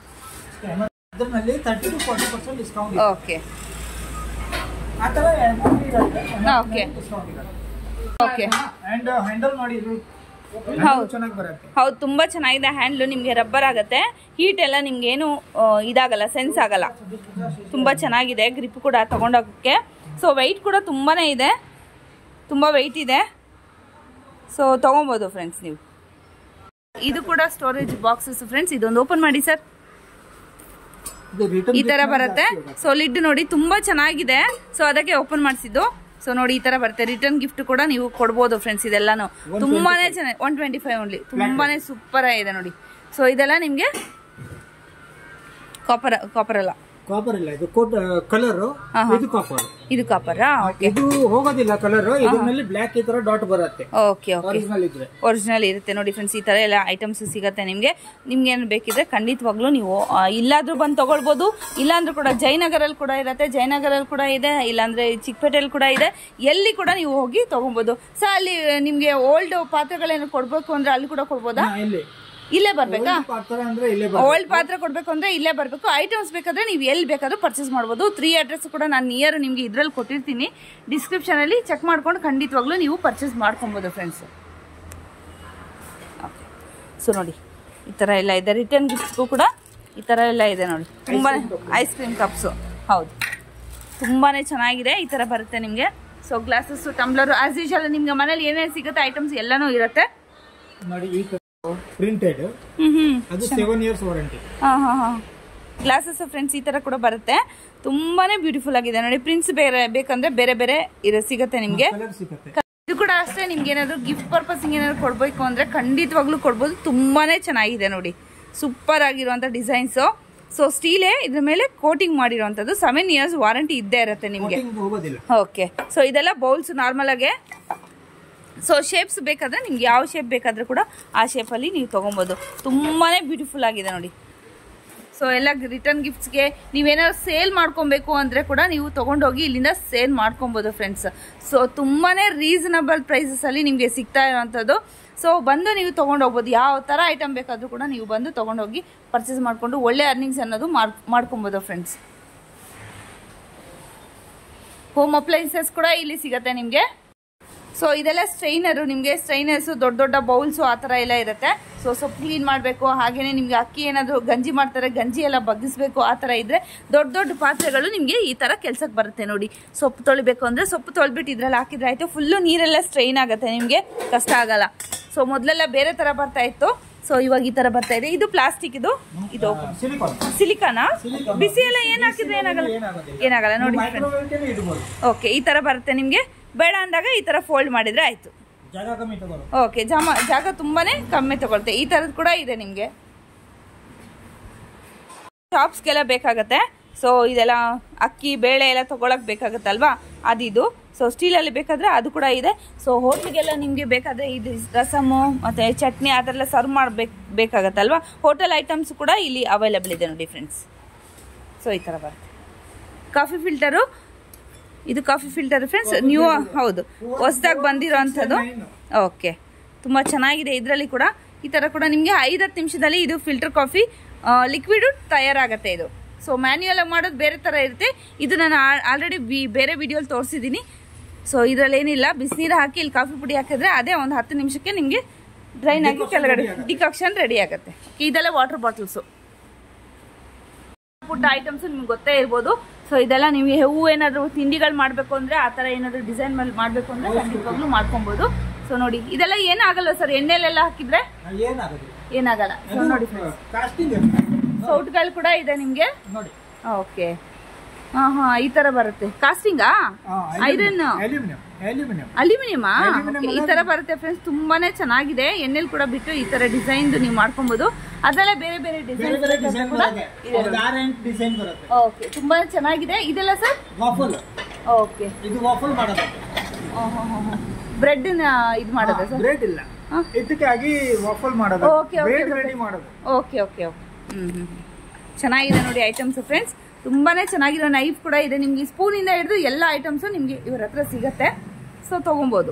ಅದರಲ್ಲಿ thirty to forty percent discount okay ಆ ಥರ amount ಇರುತ್ತೆ Okay. ಡಿಸ್ಕೌಂಟ್ ಇರುತ್ತೆ ಓಕೆ ಅಂಡ್ ಹ್ಯಾಂಡಲ್ ಮಾಡಿ ಇದು ಹೌದು. ಚೆನ್ನಾಗಿ ಬರುತ್ತೆ ಹೌದು ತುಂಬ ಚೆನ್ನಾಗಿದೆ ಹ್ಯಾಂಡ್ಲು ನಿಮಗೆ ರಬ್ಬರ್ ಆಗುತ್ತೆ ಹೀಟ್ ಎಲ್ಲ ನಿಮ್ಗೆ ಏನು ಇದಾಗಲ್ಲ ಸೆನ್ಸ್ ಆಗಲ್ಲ ತುಂಬ ಚೆನ್ನಾಗಿದೆ ಗ್ರಿಪ್ ಕೂಡ ತಗೊಂಡೋಗಕ್ಕೆ ಸೊ ವೆಯ್ಟ್ ಕೂಡ ತುಂಬಾ ಇದೆ ತುಂಬ ವೆಯ್ಟ್ ಇದೆ ಸೊ ತೊಗೊಬೋದು ಫ್ರೆಂಡ್ಸ್ ನೀವು ಇದು ಕೂಡ ಸ್ಟೋರೇಜ್ ಬಾಕ್ಸಸ್ ಫ್ರೆಂಡ್ಸ್ ಇದೊಂದು ಓಪನ್ ಮಾಡಿ ಸರ್ ಇದು ರಿಟರ್ನ್ ಈ ತರ ಬರುತ್ತೆ ಸೊ ಲಿಡ್ ನೋಡಿ ತುಂಬಾ ಚೆನ್ನಾಗಿದೆ ಸೊ ಅದಕ್ಕೆ ಓಪನ್ ಮಾಡಿಸಿದ್ದು ಸೊ ನೋಡಿ ಈ ತರ ಬರುತ್ತೆ ರಿಟರ್ನ್ ಗಿಫ್ಟ್ ಕೂಡ ನೀವು ಕೊಡ್ಬೋದು ಫ್ರೆಂಡ್ಸ್ ಇದೆಲ್ಲಾನು ತುಂಬಾನೇ ಚೆನ್ನಾಗಿ ಒನ್ ಟ್ವೆಂಟಿ ಫೈವ್ ಓನ್ಲಿ ತುಂಬಾನೇ ಸೂಪರ್ ಆಗಿದೆ ನೋಡಿ ಸೊ ಇದೆಲ್ಲ ನಿಮ್ಗೆ ಕಾಪರ್ ಕಾಪರ್ ಅಲ್ಲ ಕಾಪರ್ ಇಲ್ಲ ಇದು ಕೋಟ್ ಕಲರ್ ಹಾ, ಹಾ. ಇದು ಕಾಪರ್ ಇದು ಕಾಪರಾ ಓಕೆ ಇದು ಹೋಗೋದಿಲ್ಲ ಕಲರ್ ಇದರಲ್ಲಿ ಬ್ಲಾಕ್ ಈ ತರ ಡಾಟ್ ಬರುತ್ತೆ ಓಕೆ ಓಕೆ ಒರಿಜಿನಲ್ ಇದ್ರೆ ಒರಿಜಿನಲ್ ಇರುತ್ತೆ ನೋಡಿ ಫ್ರೆಂಡ್ಸ್ ಈ ಥರ ಎಲ್ಲ ಐಟಮ್ಸ್ ಸಿಗುತ್ತೆ ನಿಮಗೆ ನಿಮ್ಗೆ ಏನು ಬೇಕಿದ್ರೆ ಖಂಡಿತವಾಗ್ಲೂ ನೀವು ಆ, ಇಲ್ಲಾದ್ರೂ ಬಂದು ತಗೊಳ್ಬೋದು ಇಲ್ಲಾಂದ್ರೂ ಕೂಡ ಜಯನಗರಲ್ಲಿ ಕೂಡ ಇರುತ್ತೆ ಜಯನಗರಲ್ಲಿ ಕೂಡ ಇದೆ ಇಲ್ಲಾಂದ್ರೆ ಚಿಕ್ಕಪೇಟೆಯಲ್ಲಿ ಕೂಡ ಇದೆ ಎಲ್ಲಿ ಕೂಡ ನೀವು ಹೋಗಿ ತಗೊಬೋದು ಸೊ ಅಲ್ಲಿ ನಿಮಗೆ ಓಲ್ಡ್ ಪಾತ್ರೆಗಳೇನು ಕೊಡ್ಬೇಕು ಅಂದ್ರೆ ಅಲ್ಲಿ ಕೂಡ ಕೊಡ್ಬೋದಾ ಹಾ, ಇಲ್ಲಿ ಇಲ್ಲೇ ಬರ್ಬೇಕಾ ಪಾತ್ರ ಅಂದ್ರೆ ಇಲ್ಲೇ ಓಲ್ಡ್ ಪಾತ್ರೆ ಕೊಡ್ಬೇಕು ಅಂದ್ರೆ ಇಲ್ಲೇ ಬರಬೇಕು ಐಟಮ್ಸ್ ಬೇಕಾದ್ರೆ ನೀವು ಎಲ್ಲಿ ಬೇಕಾದ್ರೂ ಪರ್ಚೇಸ್ ಮಾಡ್ಬೋದು ತ್ರೀ ಅಡ್ರೆಸ್ ಕೂಡ ನಾನು ನಿಯರ್ ನಿಮಗೆ ಇದ್ರಲ್ಲಿ ಕೊಟ್ಟಿರ್ತೀನಿ ಡಿಸ್ಕ್ರಿಪ್ಷನ್ ಅಲ್ಲಿ ಚೆಕ್ ಮಾಡ್ಕೊಂಡು ಖಂಡಿತವಾಗ್ಲೂ ನೀವು ಪರ್ಚೇಸ್ ಮಾಡ್ಕೊಬೋದು ಫ್ರೆಂಡ್ಸ್ ಸೊ ನೋಡಿ ಈ ಥರ ಎಲ್ಲ ಇದೆ ರಿಟರ್ನ್ ಗಿಫ್ಟ್ಸ್ಗೂ ಕೂಡ ಈ ಥರ ಎಲ್ಲ ಇದೆ ನೋಡಿ ತುಂಬ ಐಸ್ ಕ್ರೀಮ್ ಕಪ್ಸು ಹೌದು ತುಂಬಾ ಚೆನ್ನಾಗಿದೆ ಈ ಥರ ಬರುತ್ತೆ ನಿಮಗೆ so glasses tumbler as usual ನಿಮ್ಗೆ ಮನೇಲಿ ಏನೇನು ಸಿಗುತ್ತೆ ಐಟಮ್ಸ್ ಎಲ್ಲನೂ ಇರುತ್ತೆ ನೋಡಿ ಈ ಪ್ರಿಂಟೆಡ್ ಹ್ಞೂ ಹ್ಞೂ ಅದು ಸೆವೆನ್ ಇಯರ್ಸ್ ವಾರಂಟಿ ಹಾಂ ಹಾಂ ಹಾಂ ಗ್ಲಾಸಸ್ ಫ್ರೆಂಡ್ಸ್ ಈ ಥರ ಕೂಡ ಬರುತ್ತೆ ತುಂಬಾ ಬ್ಯೂಟಿಫುಲ್ ಆಗಿದೆ ನೋಡಿ ಪ್ರಿಂಟ್ಸ್ ಬೇರೆ ಬೇಕಂದ್ರೆ ಬೇರೆ ಬೇರೆ ಇರೋ ಸಿಗುತ್ತೆ ನಿಮಗೆ ಕಲರ್ ಸಿಗುತ್ತೆ ಇದು ಕೂಡ ಅಷ್ಟೇ ನಿಮ್ಗೆ ಏನಾದ್ರು ಗಿಫ್ಟ್ ಪರ್ಪಸ್ ಏನಾದ್ರು ಕೊಡ್ಬೇಕು ಅಂದ್ರೆ ಖಂಡಿತವಾಗ್ಲೂ ಕೊಡ್ಬೋದು ತುಂಬಾನೇ ಚೆನ್ನಾಗಿದೆ ನೋಡಿ ಸೂಪರ್ ಆಗಿರುವಂತ ಡಿಸೈನ್ಸ್ ಸೊ ಸ್ಟೀಲೇ ಇದ್ರ ಮೇಲೆ ಕೋಟಿಂಗ್ ಮಾಡಿರುವಂತದ್ದು ಸೆವೆನ್ ಇಯರ್ಸ್ ವಾರಂಟಿ ಇದ್ದೇ ಇರುತ್ತೆ ನಿಮ್ಗೆ Coating ಹೋಗೋದಿಲ್ಲ ಓಕೆ ಸೊ ಇದೆಲ್ಲ ಬೌಲ್ಸ್ ನಾರ್ಮಲ್ ಆಗಿ ಸೊ ಶೇಪ್ಸ್ ಬೇಕಾದ್ರೆ ನಿಮ್ಗೆ ಯಾವ ಶೇಪ್ ಬೇಕಾದ್ರೆ ಕೂಡ ಆ ಶೇಪಲ್ಲಿ ನೀವು ತೊಗೊಬೋದು ತುಂಬಾ ಬ್ಯೂಟಿಫುಲ್ ಆಗಿದೆ ನೋಡಿ ಸೊ ಎಲ್ಲ ರಿಟರ್ನ್ ಗಿಫ್ಟ್ಸ್ಗೆ ನೀವೇನಾದ್ರು ಸೇಲ್ ಮಾಡ್ಕೊಬೇಕು ಅಂದರೆ ಕೂಡ ನೀವು ತೊಗೊಂಡೋಗಿ ಇಲ್ಲಿಂದ ಸೇಲ್ ಮಾಡ್ಕೊಬೋದು ಫ್ರೆಂಡ್ಸ್ ಸೊ ತುಂಬಾ ರೀಸನಬಲ್ ಪ್ರೈಸಸಲ್ಲಿ ನಿಮಗೆ ಸಿಗ್ತಾ ಇರೋವಂಥದ್ದು ಸೊ ಬಂದು ನೀವು ತೊಗೊಂಡೋಗ್ಬೋದು ಯಾವ ಥರ ಐಟಮ್ ಬೇಕಾದರೂ ಕೂಡ ನೀವು ಬಂದು ತೊಗೊಂಡೋಗಿ ಪರ್ಚೇಸ್ ಮಾಡಿಕೊಂಡು ಒಳ್ಳೆ ಅರ್ನಿಂಗ್ಸ್ ಅನ್ನೋದು ಮಾಡ್ ಮಾಡ್ಕೊಬೋದು ಫ್ರೆಂಡ್ಸ್ ಹೋಮ್ ಅಪ್ಲೈನ್ಸಸ್ ಕೂಡ ಇಲ್ಲಿ ಸಿಗುತ್ತೆ ನಿಮಗೆ ಸೊ ಇದೆಲ್ಲ ಸ್ಟ್ರೈನರು ನಿಮಗೆ ಸ್ಟ್ರೈನರ್ಸು ದೊಡ್ಡ ದೊಡ್ಡ ಬೌಲ್ಸು ಆ ಥರ ಎಲ್ಲ ಇರುತ್ತೆ ಸೊ ಸೊಪ್ಪು ಕ್ಲೀನ್ ಮಾಡಬೇಕು ಹಾಗೆಯೇ ನಿಮಗೆ ಅಕ್ಕಿ ಏನಾದರೂ ಗಂಜಿ ಮಾಡ್ತಾರೆ ಗಂಜಿ ಎಲ್ಲ ಬಗ್ಗಿಸ್ಬೇಕು ಆ ಥರ ಇದ್ದರೆ ದೊಡ್ಡ ದೊಡ್ಡ ಪಾತ್ರೆಗಳು ನಿಮಗೆ ಈ ಥರ ಕೆಲ್ಸಕ್ಕೆ ಬರುತ್ತೆ ನೋಡಿ ಸೊಪ್ಪು ತೊಳಿಬೇಕು ಅಂದರೆ ಸೊಪ್ಪು ತೊಳ್ಬಿಟ್ಟು ಇದ್ರಲ್ಲಿ ಹಾಕಿದ್ರೆ ಆಯಿತು ಫುಲ್ಲು ನೀರೆಲ್ಲ ಸ್ಟ್ರೈನ್ ಆಗುತ್ತೆ ನಿಮಗೆ ಕಷ್ಟ ಆಗಲ್ಲ ಸೊ ಮೊದಲೆಲ್ಲ ಬೇರೆ ಥರ ಬರ್ತಾ ಇತ್ತು ಸೊ ಇವಾಗ ಈ ಥರ ಬರ್ತಾ ಇದೆ ಇದು ಪ್ಲಾಸ್ಟಿಕ್ ಇದು ಇದು ಸಿಲಿಕಾನ್ ಸಿಲಿಕಾನಾ Silicone. ಬಿಸಿ ಎಲ್ಲ ಏನು ಹಾಕಿದ್ರೆ ಏನಾಗಲ್ಲ ಏನಾಗೋದಿಲ್ಲ. ಏನಾಗಲ್ಲ ನೋಡಿ ಮೈಕ್ರೋವೇವ್ ಇಡ್ಬೋದು ಓಕೆ ಈ ಥರ ಬರುತ್ತೆ ನಿಮಗೆ ಬೇಡ ಅಂದಾಗ ಈ ಥರ ಫೋಲ್ಡ್ ಮಾಡಿದ್ರೆ ಆಯಿತು ಜಾಗ ಕಮ್ಮಿ ತಗೋರು ಓಕೆ ಜಾಮ ಜಾಗ ತುಂಬಾನೇ ಕಮ್ಮಿ ತಗೊಳುತ್ತೆ ಈ ಥರದ್ದು ಕೂಡ ಇದೆ ನಿಮಗೆ ಶಾಪ್ಸ್ಗೆಲ್ಲ ಬೇಕಾಗತ್ತೆ ಸೊ ಇದೆಲ್ಲ ಅಕ್ಕಿ ಬೇಳೆ ಎಲ್ಲ ತೊಗೊಳಕ್ ಬೇಕಾಗತ್ತಲ್ವಾ ಅದಿದು ಸೊ ಸ್ಟೀಲಲ್ಲಿ ಬೇಕಾದರೆ ಅದು ಕೂಡ ಇದೆ ಸೊ ಹೋಟ್ಲಿಗೆಲ್ಲ ನಿಮಗೆ ಬೇಕಾದರೆ ಇದು ರಸಮು ಮತ್ತು ಚಟ್ನಿ ಆ ಥರ ಎಲ್ಲ ಸರ್ವ್ ಮಾಡಬೇಕು ಬೇಕಾಗತ್ತಲ್ವಾ ಹೋಟೆಲ್ ಐಟಮ್ಸ್ ಕೂಡ ಇಲ್ಲಿ ಅವೈಲೇಬಲ್ ಇದೆ ನೋಡಿ ಫ್ರೆಂಡ್ಸ್ ಸೊ ಈ ಥರ ಬರುತ್ತೆ ಕಾಫಿ ಫಿಲ್ಟರು ಇದು ಕಾಫಿ ಫಿಲ್ಟರ್ ಫ್ರೆಂಡ್ಸ್ ನ್ಯೂ ಹೌದು ಹೊಸ್ದಾಗಿ ಬಂದಿರೋ ಅಂಥದ್ದು ಓಕೆ ತುಂಬ ಚೆನ್ನಾಗಿದೆ ಇದರಲ್ಲಿ ಕೂಡ ಈ ಥರ ಕೂಡ ನಿಮಗೆ ಐದು ಹತ್ತು ನಿಮಿಷದಲ್ಲಿ ಇದು ಫಿಲ್ಟರ್ ಕಾಫಿ ಲಿಕ್ವಿಡು ತಯಾರಾಗತ್ತೆ ಇದು ಸೊ ಮ್ಯಾನ್ಯುಯಲ್ ಆಗಿ ಮಾಡೋದು ಬೇರೆ ಥರ ಇರುತ್ತೆ ಇದು ನಾನು ಆಲ್ರೆಡಿ ಬಿ ಬೇರೆ ವಿಡಿಯೋಲಿ ತೋರಿಸಿದ್ದೀನಿ ಸೊ ಇದರಲ್ಲಿ ಏನಿಲ್ಲ ಬಿಸಿನೀರು ಹಾಕಿ ಇಲ್ಲಿ ಕಾಫಿ ಪುಡಿ ಹಾಕಿದ್ರೆ ಅದೇ ಒಂದು ಹತ್ತು ನಿಮಿಷಕ್ಕೆ ನಿಮಗೆ ಡ್ರೈನ್ ಆಗಿ ಕೆಳಗಡೆ ಡಿಕಾಕ್ಷನ್ ರೆಡಿ ಆಗುತ್ತೆ ಇದೆಲ್ಲ ವಾಟರ್ ಬಾಟಲ್ಸು ಪುಟ್ಟ ಐಟಮ್ಸ್ ನಿಮ್ಗೆ ಗೊತ್ತೇ ಇರ್ಬೋದು ಸೊ ಇದೆಲ್ಲ ನೀವು ಹೂವು ಏನಾದ್ರು ತಿಂಡಿಗಳು ಮಾಡಬೇಕು ಅಂದ್ರೆ ಆ ಥರ ಏನಾದ್ರು ಡಿಸೈನ್ ಮೇಲೆ ಮಾಡಬೇಕು ಅಂದ್ರೆ ಖಂಡಿತವಾಗ್ಲೂ ಮಾಡ್ಕೊಬೋದು ಸೊ ನೋಡಿ ಇದೆಲ್ಲ ಏನಾಗಲ್ಲ ಸರ್ ಎಣ್ಣೆಲೆಲ್ಲ ಹಾಕಿದ್ರೆ ಏನಾಗುತ್ತೆ ಏನಾಗಲ್ಲ ಸೊ ನೋಡಿ ಕಾಸ್ಟಿಂಗ್ ಸೌಟ್ಗಳು ಕೂಡ ಇದೆ ನಿಮ್ಗೆ ನೋಡಿ ಓಕೆ ಹಾ ಹಾ ಈ ತರ ಬರುತ್ತೆ ಕಾಸ್ಟಿಂಗಾ ಐರನ್ ಅಲ್ಯೂಮಿನಿಯಂ ಅಲ್ಯೂಮಿನಿಯಂ ಅಲ್ಯೂಮಿನಿಯಮಾ Aluminum ಈ ತರ ಬರುತ್ತೆ ಫ್ರೆಂಡ್ಸ್ ತುಂಬಾನೇ ಚೆನ್ನಾಗಿದೆ ಎಣ್ಣೆಲ್ ಕೂಡ ಬಿಟ್ಟು ಈ ತರ ಡಿಸೈನ್ ನೀವು ಮಾಡ್ಕೊಬಹುದು ಅದರಲ್ಲೇ ಬೇರೆ ಬೇರೆ ಬೇರೆ ಬೇರೆ ಡಿಸೈನ್ ಡಿಸೈನ್ ಕೂಡ ಬರುತ್ತೆ ಇದೆ ಒಂದು ಆರು ಎಂಟು ಡಿಸೈನ್ ಬರುತ್ತೆ ಓಕೆ ತುಂಬಾ ಚೆನ್ನಾಗಿದೆ ಇದೆಲ್ಲ ಸರ್ ವಾಫಲ್ ಓಕೆ ಇದು ವಾಫಲ್ ಮಾಡೋದು ಬ್ರೆಡ್ ಇದು ಮಾಡೋದಾ ಸರ್ ಬ್ರೇಡ್ ಇಲ್ಲ ಹಾ. ಇದಕ್ಕಾಗಿ ವಾಫಲ್ ಮಾಡೋದು Okay, okay, bread okay. Ready ಮಾಡೋದು okay okay okay hmm hmm hmm. ಚೆನ್ನಾಗಿದೆ ನೋಡಿ ಐಟಮ್ಸ್ ಫ್ರೆಂಡ್ಸ್ ತುಂಬಾನೇ ಚೆನ್ನಾಗಿರೋ ನೈಫ್ ಕೂಡ ಇದೆ ನಿಮ್ಗೆ ಸ್ಪೂನಿಂದ ಹಿಡಿದು ಎಲ್ಲ ಐಟಮ್ಸು ನಿಮ್ಗೆ ಇವ್ರ ಹತ್ರ ಸಿಗತ್ತೆ ಸೊ ತಗೊಬೋದು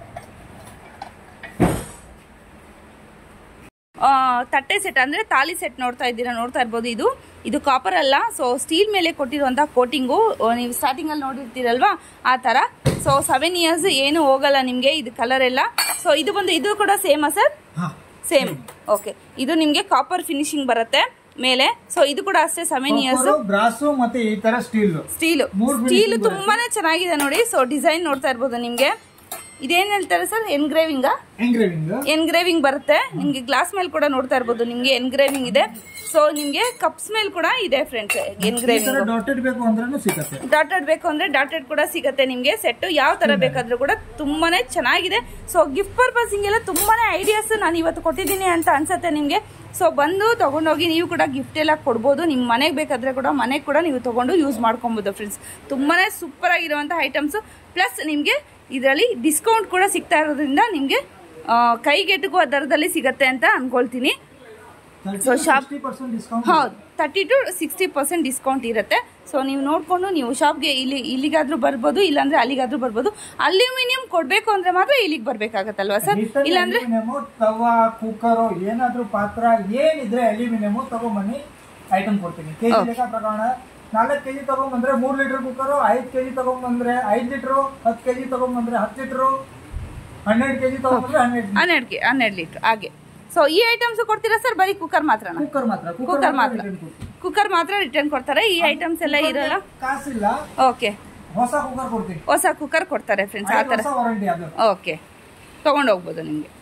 ಆ, ತಟ್ಟೆ ಸೆಟ್ ಅಂದ್ರೆ ತಾಲಿ ಸೆಟ್ ನೋಡ್ತಾ ಇದ್ದೀರಾ ನೋಡ್ತಾ ಇರ್ಬೋದು ಇದು ಇದು ಕಾಪರ್ ಅಲ್ಲ ಸೊ ಸ್ಟೀಲ್ ಮೇಲೆ ಕೊಟ್ಟಿರುವಂತಹ ಕೋಟಿಂಗು ನೀವು ಸ್ಟಾರ್ಟಿಂಗ್ ಅಲ್ಲಿ ನೋಡಿರ್ತೀರಲ್ವಾ ಆ ತರ ಸೊ ಸೆವೆನ್ ಇಯರ್ಸ್ ಏನು ಹೋಗಲ್ಲ ನಿಮ್ಗೆ ಇದು ಕಲರ್ ಎಲ್ಲ ಸೊ ಇದು ಬಂದು ಇದು ಕೂಡ ಸೇಮಾ ಸರ್ ಹಾ ಸೇಮ್ ಓಕೆ ಇದು ನಿಮ್ಗೆ ಕಾಪರ್ ಫಿನಿಶಿಂಗ್ ಬರುತ್ತೆ ಮೇಲೆ ಸೊ ಇದು ಕೂಡ ಅಷ್ಟೇ ಸೆವೆನ್ ಇಯರ್ಸ್ ಬ್ರಾಸು ಮತ್ತೆ ಈ ತರ ಸ್ಟೀಲ್ ಸ್ಟೀಲ್ ಮೂರ್ finishing ಸ್ಟೀಲ್ ಬರುತ್ತೆ. ತುಂಬಾನೇ ಚೆನ್ನಾಗಿದೆ ನೋಡಿ ಸೊ ಡಿಸೈನ್ ನೋಡ್ತಾ ಇರ್ಬೋದು ನಿಮ್ಗೆ ಇದೇನ್ ಹೇಳ್ತಾರೆ ಸರ್ ಎನ್ಗ್ರೇವಿಂಗ್ ಎಂಗ್ರೇವಿಂಗ್ ಎನ್ಗ್ರೇವಿಂಗ್ ಬರುತ್ತೆ ನಿಮ್ಗೆ ಗ್ಲಾಸ್ ಮೇಲೆ ಕೂಡ ನೋಡ್ತಾ ಇರ್ಬೋದು ನಿಮ್ಗೆ ಎನ್ಗ್ರೇವಿಂಗ್ ಇದೆ ಸೊ ನಿಮ್ಗೆ ಕಪ್ಸ್ ಮೇಲೆ ಕೂಡ ಇದೆ ಫ್ರೆಂಡ್ಸ್ ಈ ತರ ಎನ್ಗ್ರೇವಿಂಗ್ ಡಾಟೆಡ್ ಬೇಕು ಅಂದ್ರೂ ಸಿಗತ್ತೆ ಡಾಟೆಡ್ ಬೇಕು ಅಂದ್ರೆ ಡಾಟೆಡ್ ಕೂಡ ಸಿಗತ್ತೆ ನಿಮ್ಗೆ ಸೆಟ್ ಯಾವ ತರ ಬೇಕಾದ್ರೂ ಕೂಡ ತುಂಬಾನೇ ಚೆನ್ನಾಗಿದೆ ಸೊ ಗಿಫ್ಟ್ ಪರ್ಪಸಿಂಗ್ ಎಲ್ಲ ತುಂಬಾನೇ ಐಡಿಯಾಸ್ ನಾನು ಇವತ್ತು ಕೊಟ್ಟಿದ್ದೀನಿ ಅಂತ ಅನ್ಸತ್ತೆ ನಿಮ್ಗೆ ಸೊ ಬಂದು ತಗೊಂಡೋಗಿ ನೀವು ಕೂಡ ಗಿಫ್ಟ್ ಎಲ್ಲ ಕೊಡ್ಬೋದು ನಿಮ್ಮ ಮನೆಗೆ ಬೇಕಾದ್ರೆ ಕೂಡ ಮನೆಗೆ ಕೂಡ ನೀವು ತಗೊಂಡು ಯೂಸ್ ಮಾಡ್ಕೊಬೋದು ಫ್ರೆಂಡ್ಸ್ ತುಂಬಾನೇ ಸೂಪರ್ ಆಗಿರುವಂಥ ಐಟಮ್ಸ್ ಪ್ಲಸ್ ನಿಮಗೆ ಇದರಲ್ಲಿ ಡಿಸ್ಕೌಂಟ್ ಕೂಡ ಸಿಗ್ತಾ ಇರೋದ್ರಿಂದ ನಿಮಗೆ ಕೈಗೆಟುಕುವ ದರದಲ್ಲಿ ಸಿಗತ್ತೆ ಅಂತ ಅನ್ಕೊಳ್ತೀನಿ So, shop- ಪರ್ಸೆಂಟ್ ಡಿಸ್ಕೌಂಟ್ ಹೌದು thirty to sixty percent discount ಇರುತ್ತೆ ಸೊ ನೀವು ನೋಡಿಕೊಂಡು ನೀವು ಶಾಪ್ಗೆ ಇಲ್ಲಿ ಇಲ್ಲಿಗಾದ್ರೂ ಬರ್ಬೋದು ಇಲ್ಲಾಂದ್ರೆ ಅಲ್ಲಿಗಾದ್ರೂ ಬರ್ಬೋದು ಅಲ್ಯೂಮಿನಿಯಂ ಕೊಡಬೇಕು ಅಂದ್ರೆ ಮಾತ್ರ ಇಲ್ಲಿಗೆ ಬರ್ಬೇಕಾಗತ್ತಲ್ವಾ ಸರ್ ಇಲ್ಲಾಂದ್ರೆ ಅಲ್ಯೂಮಿನಿಯಮ್ ತವಾ ಕುಕ್ಕರ್ ಏನಾದ್ರೂ ಪಾತ್ರ ಏನಿದ್ರೆ ಅಲ್ಯೂಮಿನಿಯಂ ತಗೊಂಬನ್ನಿ ಐಟಮ್ ಕೊಡ್ತೀನಿ ಕೆಜಿ ಲೆಕ್ಕ ಪ್ರಕಾರ ನಾಲ್ಕು ಕೆಜಿ ತಗೊಂಬಂದ್ರೆ ಮೂರ್ ಲೀಟರ್ ಕುಕ್ಕರ್ ಐದ್ ಕೆಜಿ ತಗೊಂಬಂದ್ರೆ ಐದ್ ಲೀಟರ್ ಹತ್ತು ಕೆಜಿ ತಗೊಂಬಂದ್ರೆ ಹತ್ತು ಲೀಟರ್ ಹನ್ನೆರಡು ಕೆಜಿ ತಗೊಂಬಂದ್ರೆ ಹನ್ನೆರಡು ಹನ್ನೆರಡು ಕೆ ಹನ್ನೆರಡು ಲೀಟ್ರ್ ಹಾಗೆ ಸೊ ಈ ಐಟಮ್ಸ್ ಕೊಡ್ತೀರಾ ಸರ್ ಬರೀ ಕುಕ್ಕರ್ ಮಾತ್ರನಾ ಕುಕ್ಕರ್ ಮಾತ್ರ ಕುಕ್ಕರ್ ಮಾತ್ರ return ಕೊಡ್ತೀನಿ. ಕುಕ್ಕರ್ ಮಾತ್ರ ರಿಟರ್ನ್ ಕೊಡ್ತಾರೆ ಈ ಐಟಮ್ಸ್ ಎಲ್ಲ ಇರಲ್ಲ ಕಾಸಿಲ್ಲ ಓಕೆ ಹೊಸ ಕುಕ್ಕರ್ ಕೊಡ್ತೀನಿ ಹೊಸ ಕುಕ್ಕರ್ ಕೊಡ್ತಾರೆ ಫ್ರೆಂಡ್ಸ್ ಆ ಐದು ಥರ ವರ್ಷ ವಾರಂಟಿ ಅದು ಓಕೆ ತೊಗೊಂಡು ಹೋಗ್ಬೋದು ನಿಮಗೆ